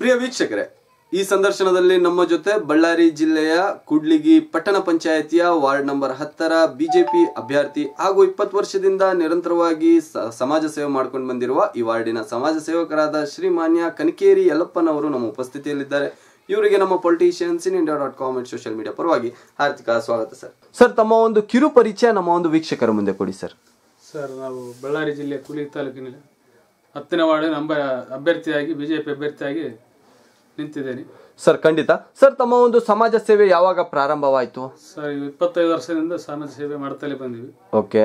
ಪ್ರಿಯ ವೀಕ್ಷಕರೇ ಈ ಸಂದರ್ಶನದಲ್ಲಿ ನಮ್ಮ ಜೊತೆ ಬಳ್ಳಾರಿ ಜಿಲ್ಲೆಯ ಕೂಡ್ಲಿಗಿ ಪಟ್ಟಣ ಪಂಚಾಯತಿಯ ವಾರ್ಡ್ ನಂಬರ್ ಹತ್ತರ ಬಿಜೆಪಿ ಅಭ್ಯರ್ಥಿ ಹಾಗೂ ಇಪ್ಪತ್ತು ವರ್ಷದಿಂದ ನಿರಂತರವಾಗಿ ಸ- ಸಮಾಜ ಸೇವೆ ಮಾಡ್ಕೊಂಡು ಬಂದಿರುವ ಈ ವಾರ್ಡಿನ ಸಮಾಜ ಸೇವಕರಾದ ಶ್ರೀಮಾನ್ಯ ಕನಕೇರಿ ಯಲ್ಲಪ್ಪನವರು ನಮ್ಮ ಉಪಸ್ಥಿತಿಯಲ್ಲಿದ್ದಾರೆ ಇವರಿಗೆ ನಮ್ಮ politicians in India dot com and social media ಪರವಾಗಿ ಹಾರ್ದಿಕ ಸ್ವಾಗತ ಸರ್ ಸರ್ ತಮ್ಮ ಒಂದು ಕಿರು ಪರಿಚಯ ನಮ್ಮ ಒಂದು ವೀಕ್ಷಕರ ಮುಂದೆ ಕೊಡಿ ಸರ್ ಸರ್ ನಾವು ಬಳ್ಳಾರಿ ಜಿಲ್ಲೆ ಕೂಲಿ ತಾಲೂಕಿನಲ್ಲಿ ಹತ್ತನೇ ವಾರ್ಡ್ ನಂಬ ಅಭ್ಯರ್ಥಿಯಾಗಿ ಬಿಜೆಪಿ ಅಭ್ಯರ್ಥಿಯಾಗಿ ನಿಂತಿದ್ದೇನೆ ಸರ್ ಖಂಡಿತ ಸರ್ ತಮ್ಮ ಒಂದು ಸಮಾಜ ಸೇವೆ ಯಾವಾಗ ಪ್ರಾರಂಭವಾಯಿತು ಸರ್ ಇವು ಇಪ್ಪತ್ತೈದು ವರ್ಷದಿಂದ ಸಮಾಜ ಸೇವೆ ಮಾಡ್ತಲೇ ಬಂದಿವಿ ಓಕೆ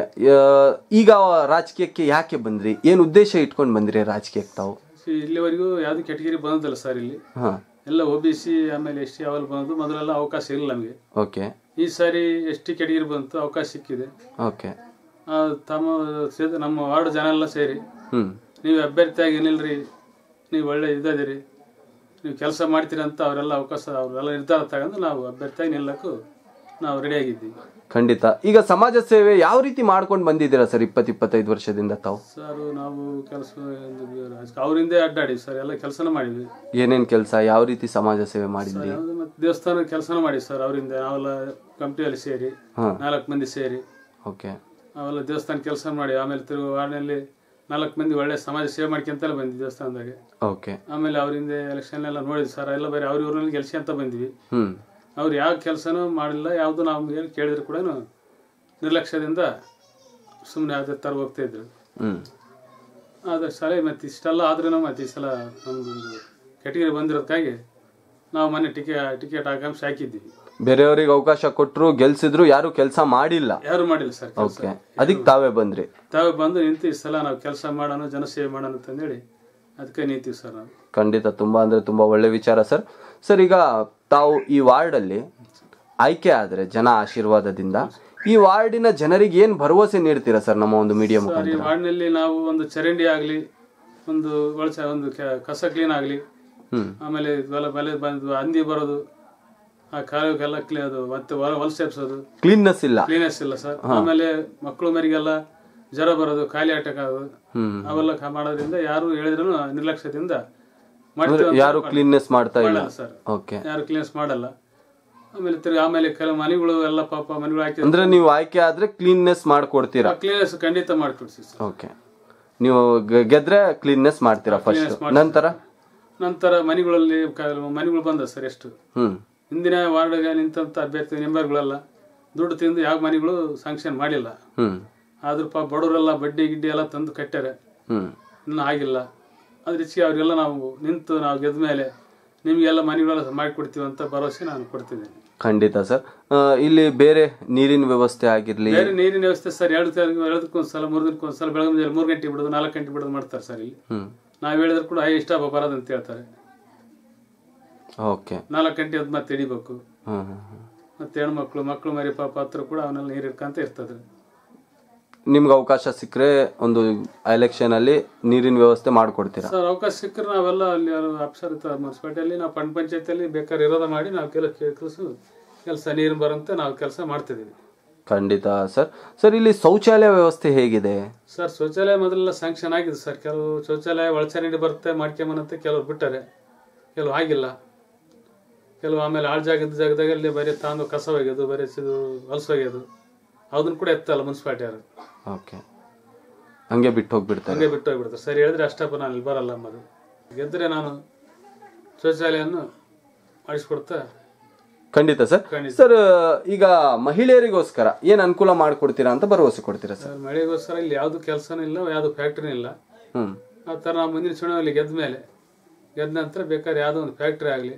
ಈಗ ರಾಜಕೀಯಕ್ಕೆ ಯಾಕೆ ಬಂದ್ರಿ ಏನ್ ಉದ್ದೇಶ ಇಟ್ಕೊಂಡು ಬಂದ್ರಿ ರಾಜಕೀಯಕ್ಕೆ ತಾವು ಸಿ- ಇಲ್ಲಿವರೆಗೂ ಯಾವುದು ಕೆಟಗಿರಿ ಬಂದದಿಲ್ಲ ಸರ್ ಇಲ್ಲಿ ಹಾ ಎಲ್ಲ ಒ ಬಿ ಸಿ ಆಮೇಲೆ ಎಸ್ ಟಿ ಅವೆಲ್ಲ ಬಂದು ಮೊದಲೆಲ್ಲ ಅವಕಾಶ ಇಲ್ಲ ನಮಗೆ ಓಕೆ ಈ ಸಾರಿ ಎಸ್ ಟಿ ಕೆಟಗಿರಿ ಬಂತು ಅವಕಾಶ ಸಿಕ್ಕಿದೆ ಓಕೆ ಆ, ತಮ್ಮ ಸೇರಿ- ನಮ್ಮ ವಾರ್ಡ್ ಜನ ಎಲ್ಲ ಸೇರಿ ಹ್ಮ್ ನೀವು ಅಭ್ಯರ್ಥಿಯಾಗಿ ನಿಲ್ರಿ ನೀವು ಒಳ್ಳೆ ಇದ್ದದಿರಿ ನೀವು ಕೆಲಸ ಮಾಡ್ತೀರಿ ಅಂತ ಅವರೆಲ್ಲ ಅವಕಾಶ ಅವರೆಲ್ಲ ನಿರ್ಧಾರ ತಗೊಂಡು ನಾವು ಅಭ್ಯರ್ಥಿಯಾಗಿ ನಿಲ್ಲಕ್ಕೂ ನಾವು ರೆಡಿಯಾಗಿದ್ದೀವಿ ಖಂಡಿತ ಈಗ ಸಮಾಜ ಸೇವೆ ಯಾವ ರೀತಿ ಮಾಡ್ಕೊಂಡು ಬಂದಿದ್ದೀರಾ ಸರ್ ಇಪ್ಪತ್ ಇಪ್ಪತ್ತೈದು ವರ್ಷದಿಂದ ತಾವು ಸರ್ ನಾವು ಕೆಲಸ ಅವರಿಂದೇ ಅಡ್ಡಾಡಿ ಸರ್ ಎಲ್ಲ ಕೆಲಸನ ಮಾಡಿದ್ವಿ ಏನೇನ್ ಕೆಲಸ ಯಾವ ರೀತಿ ಸಮಾಜ ಸೇವೆ ಮಾಡಿದ್ರಿ ಯಾವ್ದು ಮತ್ತೆ ದೇವಸ್ಥಾನ ಕೆಲಸನ ಮಾಡಿ ಸರ್ ಅವರಿಂದ ನಾವೆಲ್ಲ ಕಮಿಟಿಯಲ್ಲಿ ಸೇರಿ ಹಾ ನಾಲ್ಕು ಮಂದಿ ಸೇರಿ ಓಕೆ ಅವೆಲ್ಲ ದೇವಸ್ಥಾನ ಕೆಲಸ ಮಾಡಿ ಆಮೇಲೆ ತಿರುಗಿ ವಾರ್ಡ್ನಲ್ಲಿ ನಾಲ್ಕು ಮಂದಿ ಒಳ್ಳೆ ಸಮಾಜ ಸೇವೆ ಮಾಡ್ಕೊಂತಲೇ ಬಂದ್ವಿ ದೇವಸ್ಥಾನದಾಗೆ ಓಕೆ ಆಮೇಲೆ ಅವರಿಂದ ಎಲೆಕ್ಷನ್ ಎಲ್ಲ ನೋಡಿದ್ವಿ ಸರ್ ಎಲ್ಲ ಬರೀ ಅವ್ರ ಇವ್ರಲ್ಲಿ ಗೆಲ್ಸ್ಕೊಂತ ಬಂದ್ವಿ ಹ್ಮ್ ಅವ್ರು ಯಾವ ಕೆಲಸನೂ ಮಾಡಿಲ್ಲ ಯಾವುದು ನಾವು ಏನು ಕೇಳಿದ್ರು ಕೂಡ ನಿರ್ಲಕ್ಷ್ಯದಿಂದ ಸುಮ್ಮನೆ ಅದೇ ಥರ ಹೋಗ್ತಾ ಇದ್ರು ಹ್ಮ್ ಆದ್ರೆ ಸಲ ಮತ್ತೆ ಇಷ್ಟೆಲ್ಲ ಆದ್ರೂ ಮತ್ತೆ ಈ ಸಲ ನಮ್ದೊಂದು ಕೆಟಗರಿ ಬಂದಿರೋದಕ್ಕಾಗಿ ನಾವು ಮೊನ್ನೆ ಟಿಕೆಟ್ ಟಿಕೆಟ್ ಆಕಾಂಕ್ಷೆ ಹಾಕಿದ್ದೀವಿ ಬೇರೆಯವ್ರಿಗೆ ಅವಕಾಶ ಕೊಟ್ರು ಗೆಲ್ಸಿದ್ರು ಯಾರು ಕೆಲಸ ಮಾಡಿಲ್ಲ ಯಾರು ಮಾಡಿಲ್ಲ ಸರ್ ಕೆಲಸ ಓಕೆ ಅದಕ್ಕೆ ತಾವೇ ಬಂದ್ರಿ ತಾವೇ ಬಂದು ನಿಂತು ಈ ಸಲ ನಾವು ಕೆಲಸ ಮಾಡೋಣ ಜನಸೇವೆ ಮಾಡೋಣ ಅಂತಂದೇಳಿ ಅದಕ್ಕೆ ನಿಂತೀವಿ ಸರ್ ನಾವು ಖಂಡಿತ ತುಂಬಾ ಅಂದ್ರೆ ತುಂಬಾ ಒಳ್ಳೆ ವಿಚಾರ ಸರ್ ಸರ್ ಈಗ ತಾವು ಈ ವಾರ್ಡ್ ಅಲ್ಲಿ ಆಯ್ಕೆ ಆದ್ರೆ ಜನ ಆಶೀರ್ವಾದದಿಂದ ಈ ವಾರ್ಡಿನ ಜನರಿಗೆ ಏನ್ ಭರವಸೆ ನೀಡ್ತೀರಾ ಸರ್ ನಮ್ಮ ಒಂದು ಮೀಡಿಯಾ ಸರ್ ಈ ಮುಖಾಂತರ ವಾರ್ಡ್ನಲ್ಲಿ ನಾವು ಒಂದು ಚರಂಡಿ ಆಗಲಿ ಒಂದು ಒಳಚ ಒಂದು ಕೆ- ಕಸ ಕ್ಲೀನ್ ಆಗಲಿ ಹ್ಮ್ ಆಮೇಲೆ ಇದೆಲ್ಲ ಬೆಲೆ ಬಂದು ಹಂದಿ ಬರೋದು ಆ ಕಾಲುವೆಲ್ಲ ಕ್ಲೀನ್ ಅದು ಮತ್ತೆ ಹೊಲ ಹೊಲಸು ಎಬ್ಸೋದು ಕ್ಲೀನ್ನೆಸ್ ಇಲ್ಲ ಕ್ಲೀನೆಸ್ ಇಲ್ಲ ಸರ್ ಆಮೇಲೆ ಮಕ್ಕಳು ಮರಿಗೆಲ್ಲ ಜ್ವರ ಬರೋದು ಖಾಲಿ ಅಟ್ಯಾಕ್ ಆಗೋದು ಹ್ಮ್ ಅವೆಲ್ಲ ಕ- ಮಾಡೋದ್ರಿಂದ ಯಾರು ಹೇಳಿದ್ರು ನಿರ್ಲಕ್ಷ್ಯದಿಂದ ಮಾಡ್ತೀವಿ ಅಂತ ಯಾರು ಕ್ಲೀನ್ನೆಸ್ ಮಾಡ್ತಾ ಇಲ್ಲ ಮಾಡಲ್ಲ ಸರ್ ಓಕೆ ಯಾರು ಕ್ಲೀನ್ಸ್ ಮಾಡಲ್ಲ ಆಮೇಲೆ ತಿರ್ಗಿ ಆಮೇಲೆ ಕೆಲವು ಮನೆಗಳು ಎಲ್ಲ ಪಾಪ ಮನೆಗಳು ಹಾಕಿ ಅಂದ್ರೆ ನೀವು ಆಯ್ಕೆ ಆದ್ರೆ ಕ್ಲೀನ್ನೆಸ್ ಮಾಡ್ಕೊಡ್ತೀರಾ ಕ್ಲೀನೆಸ್ ಖಂಡಿತ ಮಾಡ್ಕೊಡ್ತೀವಿ ಸರ್ ಓಕೆ ನೀವು ಗೆ- ಗೆದ್ರೆ ಕ್ಲೀನ್ನೆಸ್ ಮಾಡ್ತೀರಾ ಫಸ್ಟ್ ನಂತರ ನಂತರ ಮನೆಗಳಲ್ಲಿ ಕೆಲವು ಮನೆಗಳು ಬಂದ ಸರ್ ಎಷ್ಟು ಹ್ಮ್ ಹಿಂದಿನ ವಾರ್ಡ್ಗೆ ನಿಂತಂತ ಅಭ್ಯರ್ಥಿ ಮೆಂಬರ್ಗಳೆಲ್ಲ ದುಡ್ಡು ತಿಂದು ಯಾವ ಮನೆಗಳು ಸ್ಯಾಂಕ್ಷನ್ ಮಾಡಿಲ್ಲ ಹ್ಮ್ ಆದ್ರೂ ಪಾಪ ಬಡವರೆಲ್ಲ ಬಡ್ಡಿ ಗಿಡ್ಡಿ ಎಲ್ಲ ತಂದು ಕಟ್ಟಾರೆ ಹ್ಮ್ ಇನ್ನೂ ಆಗಿಲ್ಲ ಅದ್ರ ಹೆಚ್ಚಿಗೆ ಅವರಿಗೆಲ್ಲ ನಾವು ನಿಂತು ನಾವು ಗೆದ್ದ ಮೇಲೆ ನಿಮಗೆಲ್ಲ ಮನೆಗಳೆಲ್ಲ ಮಾಡಿಕೊಡ್ತೀವಿ ಅಂತ ಭರವಸೆ ನಾನು ಕೊಡ್ತಿದ್ದೀನಿ ಖಂಡಿತ ಸರ್ ಇಲ್ಲಿ ಬೇರೆ ನೀರಿನ ವ್ಯವಸ್ಥೆ ಆಗಿರ್ಲಿ ಬೇರೆ ನೀರಿನ ವ್ಯವಸ್ಥೆ ಸರ್ ಎರಡು ಎರಡಕ್ಕೊಂದು ಸಲ ಮೂರು ದಿನಕ್ಕೊಂದು ಸಲ ಬೆಳಗ್ಗೆ ಮುಂಜಾನೆ ಮೂರು ಗಂಟೆ ಬಿಡೋದು ನಾಲ್ಕು ಗಂಟೆ ಬಿಡೋದು ಮಾಡ್ತಾರೆ ಸರ್ ಇಲ್ಲಿ ಹ್ಮ್ ನಾವು ಹೇಳಿದ್ರು ಕೂಡ ಐ ಇಷ್ಟ ಬರೋದು ಅಂತ ಹೇಳ್ತಾರೆ ಓಕೆ ನಾಲ್ಕು ಗಂಟೆ ಅದು ಮತ್ತೆ ಹಿಡಿಬೇಕು ಹ್ಮ್ ಹ್ಮ್ ಹ್ಮ್. ಮತ್ತೆ ಹೆಣ್ಮಕ್ಳು ಮಕ್ಕಳು ಮರಿ ಪಾಪ ಹತ್ರ ಕೂಡ ಅವನ್ನೆಲ್ಲ ನೀರು ಇಟ್ಕೊಂತ ಇರ್ತದೆ ನಿಮ್ಗೆ ಅವಕಾಶ ಸಿಕ್ಕರೆ ಒಂದು ಎಲೆಕ್ಷನ್ ಅಲ್ಲಿ ನೀರಿನ ವ್ಯವಸ್ಥೆ ಮಾಡ್ಕೊಡ್ತೀರಾ ಸರ್ ಅವಕಾಶ ಸಿಕ್ಕರೆ ನಾವೆಲ್ಲ ಅಲ್ಲಿ ಅಪ್ಸರ್ ಮುನ್ಸಿಪಾಲಿಟಿಯಲ್ಲಿ ನಾವು ಪಂಡ್ ಪಂಚಾಯತಿಯಲ್ಲಿ ಬೇಕಾದ್ರೆ ಇರೋದ ಮಾಡಿ ನಾವು ಕೆಲಸ ಕೆಲಸ ಕೆಲಸ ನೀರು ಬರಂತೆ ನಾವು ಕೆಲಸ ಮಾಡ್ತಿದ್ದೀವಿ ಖಂಡಿತ ಸರ್ ಸರ್ ಇಲ್ಲಿ ಶೌಚಾಲಯ ವ್ಯವಸ್ಥೆ ಹೇಗಿದೆ ಸರ್ ಶೌಚಾಲಯ ಮೊದಲೆಲ್ಲ ಸ್ಯಾಂಕ್ಷನ್ ಆಗಿದೆ ಸರ್ ಕೆಲವು ಶೌಚಾಲಯ ಒಳಚರಂಡಿ ಬರುತ್ತೆ ಮಾಡ್ಕೊಂಬನಂತೆ ಕೆಲವ್ರು ಬಿಟ್ಟಾರೆ ಕೆಲವು ಆಗಿಲ್ಲ ಕೆಲವು ಆಮೇಲೆ ಆಳ್ ಜಾಗದ ಜಾಗದಾಗಲ್ಲಿ ಬರೀ ತಾಂದು ಕಸ ಒಗೆಯೋದು ಬರೀ ಇದು ಹೊಲಸು ಒಗೆಯೋದು ಅದನ್ನ ಕೂಡ ಎತ್ತಲ್ಲ ಮುನ್ಸಿಪಾಲಿಟಿ ಅವರು ಓಕೆ ಹಂಗೆ ಬಿಟ್ಟು ಹೋಗ್ಬಿಡ್ತಾರೆ ಹಂಗೆ ಬಿಟ್ಟು ಹೋಗ್ಬಿಡ್ತಾರೆ ಸರಿ ಹೇಳಿದ್ರೆ ಅಷ್ಟಪ್ಪ ನಾನು ಇಲ್ಲಿ ಬರಲ್ಲ ಅನ್ನೋದು ಗೆದ್ದರೆ ನಾನು ಶೌಚಾಲಯವನ್ನು ಮಾಡಿಸ್ಕೊಡ್ತಾ ಖಂಡಿತ ಸರ್ ಖಂಡಿತ. ಸರ್ ಈಗ ಮಹಿಳೆಯರಿಗೋಸ್ಕರ ಏನ್ ಅನುಕೂಲ ಮಾಡ್ಕೊಡ್ತೀರಾ ಅಂತ ಭರವಸೆ ಕೊಡ್ತೀರಾ ಸರ್ ಸರ್ ಮಳೆಗೋಸ್ಕರ ಇಲ್ಲಿ ಯಾವುದು ಕೆಲಸನೂ ಇಲ್ಲ ಯಾವುದು ಫ್ಯಾಕ್ಟ್ರಿ ಇಲ್ಲ ಹ್ಮ್ ಆ ಥರ ನಾವು ಮುಂದಿನ ಚುನಾವಣೆಯಲ್ಲಿ ಗೆದ್ದ ಮೇಲೆ ಗೆದ್ದ ನಂತರ ಬೇಕಾದ್ರೆ ಯಾವುದೋ ಒಂದು ಫ್ಯಾಕ್ಟ್ರಿ ಆಗಲಿ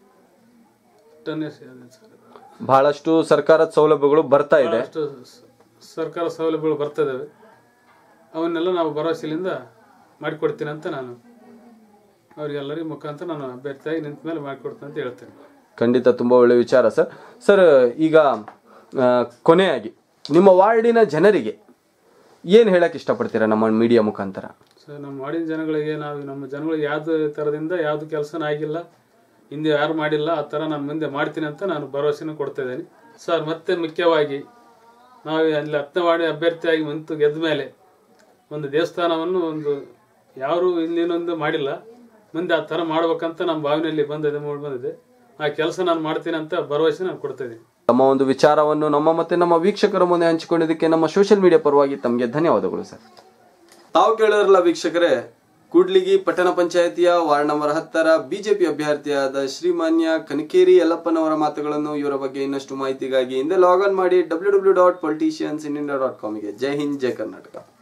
ಸರ್ ಬಹಳಷ್ಟು ಸರ್ಕಾರದ ಸೌಲಭ್ಯಗಳು ಬರ್ತಾ ಇದೆ ಅಷ್ಟು ಸ- ಸರ್ಕಾರ ಸೌಲಭ್ಯಗಳು ಬರ್ತದವೆ ಅವನ್ನೆಲ್ಲ ನಾವು ಭರವಸೆಯಿಂದ ಮಾಡಿಕೊಡ್ತೀನಿ ಅಂತ ನಾನು ಅವರಿಗೆಲ್ಲರಿಗೂ ಮುಖಾಂತರ ನಾನು ಅಭ್ಯರ್ಥಿಯಾಗಿ ನಿಂತ ಮೇಲೆ ಮಾಡಿಕೊಡ್ತೀನಿ ಅಂತ ಹೇಳ್ತೇನೆ ಖಂಡಿತ ತುಂಬಾ ಒಳ್ಳೆ ವಿಚಾರ ಸರ್ ಸರ್ ಈಗ ಆ, ಕೊನೆಯಾಗಿ ನಿಮ್ಮ ವಾರ್ಡಿನ ಜನರಿಗೆ ಏನ್ ಹೇಳಕ್ ಇಷ್ಟಪಡ್ತೀರಾ ನಮ್ಮ ಮೀಡಿಯಾ ಮುಖಾಂತರ ಸೊ ನಮ್ಮ ವಾರ್ಡಿನ ಜನಗಳಿಗೆ ನಾವು ನಮ್ಮ ಜನಗಳಿಗೆ ಯಾವ್ದು ಥರದಿಂದ ಯಾವುದು ಕೆಲಸನೂ ಆಗಿಲ್ಲ ಹಿಂದೆ ಯಾರು ಮಾಡಿಲ್ಲ ಆ ಥರ ನಾನು ಮುಂದೆ ಮಾಡ್ತೀನಿ ಅಂತ ನಾನು ಭರವಸೆನ ಕೊಡ್ತಾ ಇದ್ದೀನಿ ಸರ್ ಮತ್ತೆ ಮುಖ್ಯವಾಗಿ ನಾವು ಅಲ್ಲಿ ಹತ್ತನೇ ವಾರ್ಡ್ ಅಭ್ಯರ್ಥಿಯಾಗಿ ನಿಂತು ಗೆದ್ದ ಮೇಲೆ ಒಂದು ದೇವಸ್ಥಾನವನ್ನು ಒಂದು ಯಾರು ಇನ್ನೇನೊಂದು ಮಾಡಿಲ್ಲ ಮುಂದೆ ಆ ಥರ ಮಾಡ್ಬೇಕಂತ ನಮ್ಮ ಭಾವನೆಯಲ್ಲಿ ಬಂದಿದೆ ಮೂಡ್ ಬಂದಿದೆ ಆ ಕೆಲಸ ನಾನು ಮಾಡ್ತೀನಿ ಅಂತ ಭರವಸೆ ನಾನು ಕೊಡ್ತಾ ಇದ್ದೀನಿ ತಮ್ಮ ಒಂದು ವಿಚಾರವನ್ನು ನಮ್ಮ ಮತ್ತೆ ನಮ್ಮ ವೀಕ್ಷಕರ ಮುಂದೆ ಹಂಚಿಕೊಂಡಿದ್ದಕ್ಕೆ ನಮ್ಮ ಸೋಷಿಯಲ್ ಮೀಡಿಯಾ ಪರವಾಗಿ ತಮಗೆ ಧನ್ಯವಾದಗಳು ಸರ್ ತಾವು ಕೇಳಿದ್ರಲ್ಲ ವೀಕ್ಷಕರೇ ಕೂಡ್ಲಿಗಿ ಪಟ್ಟಣ ಪಂಚಾಯತಿಯ ವಾರ್ಡ್ ನಂಬರ್ ಹತ್ತರ ಬಿಜೆಪಿ ಅಭ್ಯರ್ಥಿಯಾದ ಶ್ರೀಮಾನ್ಯ ಕನಕೇರಿ ಯಲ್ಲಪ್ಪನವರ ಮಾತುಗಳನ್ನು ಇವರ ಬಗ್ಗೆ ಇನ್ನಷ್ಟು ಮಾಹಿತಿಗಾಗಿ ಹಿಂದೆ ಲಾಗ್ ಆನ್ ಮಾಡಿ W W dot politicians in India dot ಕಾಮ್ಗೆ ಜೈ ಹಿಂದ್ ಜೈ ಕರ್ನಾಟಕ